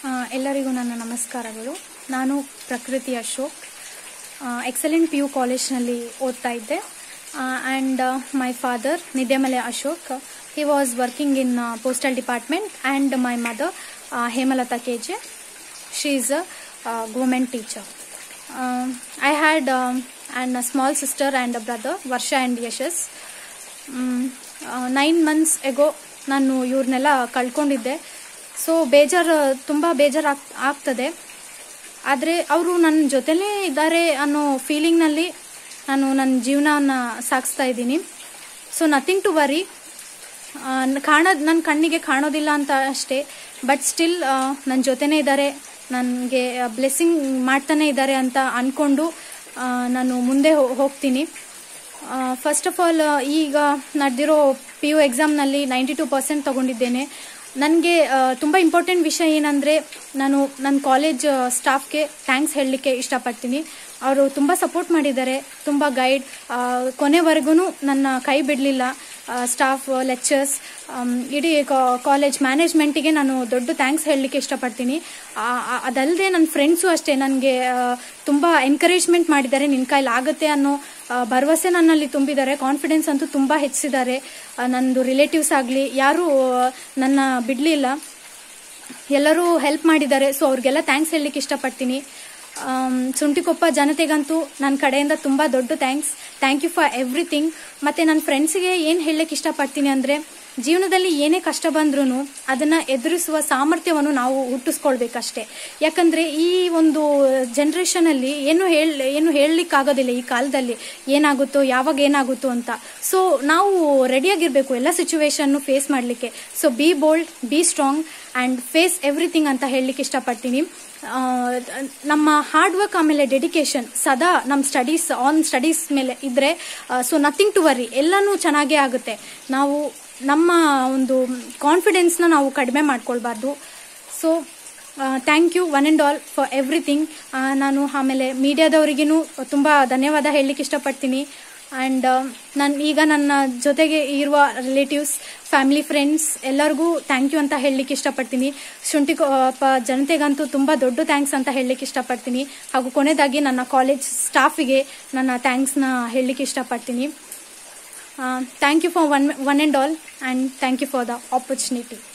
ಆ, ಎಲ್ಲರಿಗೂ ನನ್ನ ನಮಸ್ಕಾರಗಳು ನಾನು ಪ್ರಕೃತಿ ಅಶೋಕ್ ಎಕ್ಸಲೆಂಟ್ ಪಿ ಯು ಕಾಲೇಜ್ನಲ್ಲಿ ಓದ್ತಾ ಇದ್ದೆ and my father Nidyamale Ashok he was working in postal department and my mother Hemalatha K J she is a government teacher I had and a small sister and a brother Varsha and Yashas nine months ago ನಾನು ಇವ್ರನ್ನೆಲ್ಲ ಕಳ್ಕೊಂಡಿದ್ದೆ so ಬೇಜಾರು ತುಂಬ ಬೇಜಾರು ಆಗ್ ಆಗ್ತದೆ ಆದರೆ ಅವರು ನನ್ನ ಜೊತೆಲೇ ಇದ್ದಾರೆ ಅನ್ನೋ ಫೀಲಿಂಗ್ನಲ್ಲಿ ನಾನು ನನ್ನ ಜೀವನನ ಸಾಗಿಸ್ತಾ ಇದ್ದೀನಿ ಸೊ ನಥಿಂಗ್ ಟು ವರಿ ಕಾಣೋದು ನನ್ನ ಕಣ್ಣಿಗೆ ಕಾಣೋದಿಲ್ಲ ಅಂತ ಅಷ್ಟೇ ಬಟ್ ಸ್ಟಿಲ್ ನನ್ನ ಜೊತೆನೇ ಇದ್ದಾರೆ ನನಗೆ ಬ್ಲೆಸ್ಸಿಂಗ್ ಮಾಡ್ತಾನೆ ಇದ್ದಾರೆ ಅಂತ ಅಂದ್ಕೊಂಡು ನಾನು ಮುಂದೆ ಹೋ- ಹೋಗ್ತೀನಿ ಫಸ್ಟ್ ಆಫ್ ಆಲ್ ಈಗ ನಡೆದಿರೋ ಪಿ ಯು ಎಕ್ಸಾಮ್ನಲ್ಲಿ ನೈಂಟಿ ಟು ಪರ್ಸೆಂಟ್ ತೊಗೊಂಡಿದ್ದೇನೆ ನನಗೆ ತುಂಬ ಇಂಪಾರ್ಟೆಂಟ್ ವಿಷಯ ಏನಂದರೆ ನಾನು ನನ್ನ ಕಾಲೇಜ್ ಸ್ಟಾಫ್ಗೆ ಥ್ಯಾಂಕ್ಸ್ ಹೇಳಲಿಕ್ಕೆ ಇಷ್ಟಪಡ್ತೀನಿ ಅವರು ತುಂಬ ಸಪೋರ್ಟ್ ಮಾಡಿದ್ದಾರೆ ತುಂಬ ಗೈಡ್ ಕೊನೆವರೆಗೂ ನನ್ನ ಕೈ ಬಿಡಲಿಲ್ಲ ಸ್ಟಾಫ್ ಲೆಕ್ಚರ್ಸ್ ಇಡೀ ಕಾಲೇಜ್ ಮ್ಯಾನೇಜ್ಮೆಂಟಿಗೆ ನಾನು ದೊಡ್ಡ ಥ್ಯಾಂಕ್ಸ್ ಹೇಳಲಿಕ್ಕೆ ಇಷ್ಟಪಡ್ತೀನಿ ಆ- ಆ- ಅದಲ್ಲದೆ ನನ್ನ ಫ್ರೆಂಡ್ಸು ಅಷ್ಟೇ ನನಗೆ ತುಂಬ ಎನ್ಕರೇಜ್ಮೆಂಟ್ ಮಾಡಿದ್ದಾರೆ ನಿನ್ನ ಕೈಲಿ ಆಗುತ್ತೆ ಅನ್ನೋ ಆ, ಭರವಸೆ ನನ್ನಲ್ಲಿ ತುಂಬಿದ್ದಾರೆ ಕಾನ್ಫಿಡೆನ್ಸ್ ಅಂತೂ ತುಂಬ ಹೆಚ್ಚಿದ್ದಾರೆ ಆ, ನಂದು ರಿಲೇಟಿವ್ಸ್ ಆಗಲಿ ಯಾರೂ ಆ, ನನ್ನ ಬಿಡಲಿಲ್ಲ ಎಲ್ಲರೂ ಹೆಲ್ಪ್ ಮಾಡಿದ್ದಾರೆ ಸೊ ಅವ್ರಿಗೆಲ್ಲ ಥ್ಯಾಂಕ್ಸ್ ಹೇಳಲಿಕ್ಕೆ ಇಷ್ಟಪಡ್ತೀನಿ ಆಮ್, ಸುಂಟಿಕೊಪ್ಪ ಜನತೆಗಂತೂ ನನ್ನ ಕಡೆಯಿಂದ ತುಂಬ ದೊಡ್ಡ thanks thank you for everything ಮತ್ತು ನನ್ನ ಫ್ರೆಂಡ್ಸಿಗೆ ಏನು ಹೇಳಲಿಕ್ಕೆ ಇಷ್ಟಪಡ್ತೀನಿ ಅಂದರೆ ಜೀವನದಲ್ಲಿ ಏನೇ ಕಷ್ಟ ಬಂದ್ರೂ ಅದನ್ನು ಎದುರಿಸುವ ಸಾಮರ್ಥ್ಯವನ್ನು ನಾವು ಹುಟ್ಟಿಸ್ಕೊಳ್ಬೇಕಷ್ಟೇ ಯಾಕಂದರೆ ಈ ಒಂದು ಜನ್ರೇಷನಲ್ಲಿ ಏನು ಹೇಳ ಏನು ಹೇಳಲಿಕ್ಕಾಗೋದಿಲ್ಲ ಈ ಕಾಲದಲ್ಲಿ ಏನಾಗುತ್ತೋ ಯಾವಾಗ ಏನಾಗುತ್ತೋ ಅಂತ ಸೊ ನಾವು ರೆಡಿಯಾಗಿರಬೇಕು ಎಲ್ಲ ಸಿಚುವೇಶನ್ನು ಫೇಸ್ ಮಾಡಲಿಕ್ಕೆ so be bold be strong and face everything ಅಂತ ಹೇಳಲಿಕ್ಕೆ ಇಷ್ಟಪಡ್ತೀನಿ ಆ, ನಮ್ಮ ಹಾರ್ಡ್ ವರ್ಕ್ ಆಮೇಲೆ ಡೆಡಿಕೇಶನ್ ಸದಾ ನಮ್ಮ ಸ್ಟಡೀಸ್ ಆನ್ ಸ್ಟಡೀಸ್ ಮೇಲೆ ಇದ್ರೆ ಸೊ ನಥಿಂಗ್ ಟು ವರಿ ಎಲ್ಲನೂ ಚೆನ್ನಾಗೇ ಆಗುತ್ತೆ ನಾವು ನಮ್ಮ ಒಂದು ಕಾನ್ಫಿಡೆನ್ಸ್ನ ನಾವು ಕಡಿಮೆ ಮಾಡ್ಕೊಳ್ಬಾರ್ದು so thank you one and all for everything ನಾನು ಆಮೇಲೆ ಮೀಡಿಯಾದವರಿಗೂ ತುಂಬ ಧನ್ಯವಾದ ಹೇಳಲಿಕ್ಕೆ ಇಷ್ಟಪಡ್ತೀನಿ ಆ್ಯಂಡ್ ನನ್ನ ಈಗ ನನ್ನ ಜೊತೆಗೆ ಇರುವ ರಿಲೇಟಿವ್ಸ್ ಫ್ಯಾಮಿಲಿ ಫ್ರೆಂಡ್ಸ್ ಎಲ್ಲರಿಗೂ ಥ್ಯಾಂಕ್ ಯು ಅಂತ ಹೇಳಲಿಕ್ಕೆ ಇಷ್ಟಪಡ್ತೀನಿ ಶುಂಠಿ ಪ ಜನತೆಗಂತೂ ತುಂಬ ದೊಡ್ಡ ಥ್ಯಾಂಕ್ಸ್ ಅಂತ ಹೇಳಲಿಕ್ಕೆ ಇಷ್ಟಪಡ್ತೀನಿ ಹಾಗೂ ಕೊನೆಯದಾಗಿ ನನ್ನ ಕಾಲೇಜ್ ಸ್ಟಾಫಿಗೆ ನನ್ನ ಥ್ಯಾಂಕ್ಸ್ನ ಹೇಳಲಿಕ್ಕೆ ಇಷ್ಟಪಡ್ತೀನಿ thank you for one one and all and thank you for the opportunity